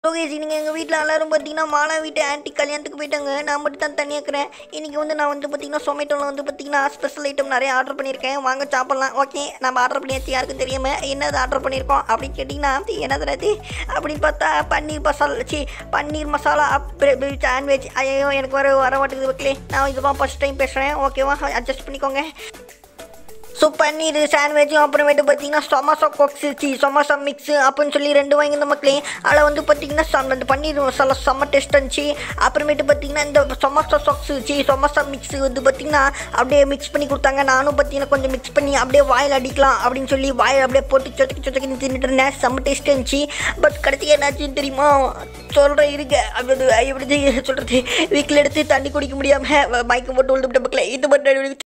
லோகேஷ் நீங்கள் எங்கள் வீட்டில் எல்லாரும் பார்த்தீங்கன்னா மாலா வீட்டு ஆன்ட்டி கல்யாணத்துக்கு போயிட்டாங்க நான் மட்டும் தான் தனியாக இருக்கிறேன் இன்றைக்கி வந்து நான் வந்து பார்த்தீங்கன்னா சொமேட்டோவில் வந்து பார்த்தீங்கன்னா ஸ்பெஷல் ஐட்டம் நிறைய ஆர்டர் பண்ணியிருக்கேன் வாங்க சாப்பிட்லாம் ஓகே நம்ம ஆர்டர் பண்ணியாச்சு யாருக்கும் தெரியாமல் என்னது ஆர்டர் பண்ணியிருக்கோம் அப்படின்னு கேட்டிங்கன்னா என்னது அது அப்படின்னு பார்த்தா பன்னீர் மசாலா சி பன்னீர் மசாலா சாண்ட்விச் ஐயோ எனக்கு வர வர மாட்டேங்குது மக்களே நான் இதுதான் ஃபஸ்ட் டைம் பேசுகிறேன் ஓகேவா அட்ஜஸ்ட் பண்ணிக்கோங்க ஸோ பன்னீர் சாண்ட்விச்சும் அப்புறமேட்டு பார்த்தீங்கன்னா சமோசா கொக்ஸு சி சமோசா மிக்ஸு அப்படின்னு சொல்லி ரெண்டு வாங்கியிருந்த மக்களே அதில் வந்து பார்த்தீங்கன்னா சம் அந்த பன்னீர் மசாலா செம்ம டேஸ்ட் இருந்துச்சு அப்புறமேட்டு பார்த்தீங்கன்னா இந்த சமோசா சாக்ஸு சி சமோசா மிக்ஸு வந்து பார்த்தீங்கன்னா அப்படியே மிக்ஸ் பண்ணி கொடுத்தாங்க நானும் பார்த்தீங்கன்னா கொஞ்சம் மிக்ஸ் பண்ணி அப்படியே வாயில் அடிக்கலாம் அப்படின்னு சொல்லி வாயில் அப்படியே போட்டு சொத்தக்கி சொத்தக்கின்னு தின்னுட்டு இருந்தேன் செம்ம டேஸ்ட் இருந்துச்சு பட் கடைசி என்னாச்சுன்னு தெரியுமா சொல்கிறேன் இருக்க அப்படி எப்படி சொல்கிறது வீட்டில் எடுத்து தண்ணி குடிக்க முடியாமல் மயக்கம் போட்டு விழுந்துவிட்ட மக்களே இது மட்டும்